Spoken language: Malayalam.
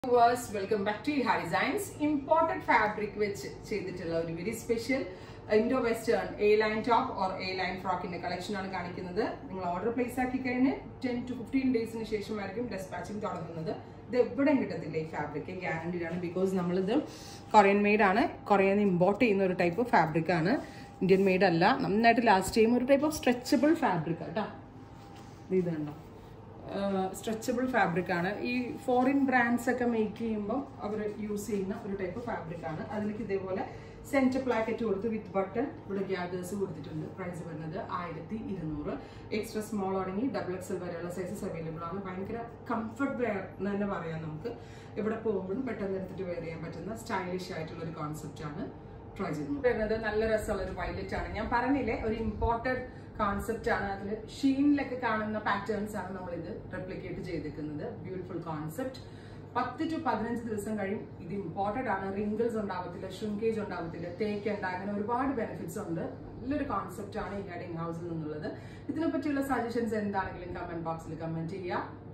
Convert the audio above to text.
viewers welcome back to ha designs imported fabric വെച്ച് ചെയ്തിട്ടുള്ള ഒരു very special Indo western A line top or A line ഫ്രോക്കിന്റെ കളക്ഷൻ ആണ് കാണിക്കുന്നത് നിങ്ങൾ ഓർഡർ പ്ലേസ് ആക്കി കഴിഞ്ഞ് ടെൻ ടു ഫിഫ്റ്റീൻ ഡേയ്സിന് ശേഷമായിരിക്കും ഡെസ്പാച്ചിങ് തുടങ്ങുന്നത് ഇത് എവിടെയും കിട്ടത്തില്ല ഈ ഫാബ്രിക് ഗ്യാരണ്ടീഡ് ആണ് ബിക്കോസ് നമ്മളിത് കൊറിയൻ മെയ്ഡ് ആണ് കൊറിയൻ നിന്ന് ഇമ്പോർട്ട് ചെയ്യുന്ന ഒരു ടൈപ്പ് ഫാബ്രിക് ആണ് ഇന്ത്യൻ മെയ്ഡ് അല്ല നന്നായിട്ട് ലാസ്റ്റ് ചെയ്യും ഒരു ടൈപ്പ് ഓഫ് സ്ട്രെച്ചബിൾ ഫാബ്രിക് കേട്ടോ ഇത് കണ്ടോ സ്ട്രെച്ചബിൾ ഫാബ്രിക് ആണ് ഈ ഫോറിൻ ബ്രാൻഡ്സ് ഒക്കെ മേക്ക് ചെയ്യുമ്പോൾ അവർ യൂസ് ചെയ്യുന്ന ഒരു ടൈപ്പ് ഫാബ്രിക് ആണ് അതിലേക്ക് ഇതേപോലെ സെന്റർ പ്ലാക്കറ്റ് കൊടുത്ത് വിത്ത് ബട്ടൺ ഇവിടെ ഗ്യാദേഴ്സ് കൊടുത്തിട്ടുണ്ട് പ്രൈസ് വരുന്നത് ആയിരത്തി ഇരുന്നൂറ് എക്സ്ട്രാ സ്മോൾ തുടങ്ങി ഡബിൾ എക്സൽ വരെയുള്ള സൈസസ് അവൈലബിൾ ആണ് ഭയങ്കര കംഫർട്ട് വെയർ എന്ന് തന്നെ പറയാം നമുക്ക് ഇവിടെ പോകുമ്പോഴും പെട്ടെന്ന് എടുത്തിട്ട് വെയർ ചെയ്യാൻ പറ്റുന്ന സ്റ്റൈലിഷ് ആയിട്ടുള്ള ഒരു കോൺസെപ്റ്റ് ആണ് ട്രൈ ചെയ്തു വരുന്നത് നല്ല രസമുള്ള ഒരു വൈലറ്റ് ആണ് ഞാൻ പറഞ്ഞില്ലേ ഒരു ഇമ്പോർട്ടഡ് കോൺസെപ്റ്റ് ആണ് അതിൽ ഷീനിലൊക്കെ കാണുന്ന പാറ്റേൺസ് ആണ് നമ്മൾ ഇത് റെപ്ലിക്കേറ്റ് ചെയ്തിരിക്കുന്നത് ബ്യൂട്ടിഫുൾ കോൺസെപ്റ്റ് പത്ത് ടു പതിനഞ്ച് ദിവസം കഴിയും ഇത് ഇമ്പോർട്ടഡ് ആണ് റിങ്കിൾസ് ഉണ്ടാവത്തില്ല ഷ്രിങ്കേജ് ഉണ്ടാവത്തില്ല തേക്കണ്ട അങ്ങനെ ഒരുപാട് ബെനിഫിറ്റ്സ് ഉണ്ട് നല്ലൊരു കോൺസെപ്റ്റ് ആണ് ഈ ഹെഡിങ് ഹൗസിൽ നിന്നുള്ളത് ഇതിനെ പറ്റിയുള്ള സജഷൻസ് എന്താണെങ്കിലും കമന്റ് ബോക്സിൽ കമന്റ് ചെയ്യുക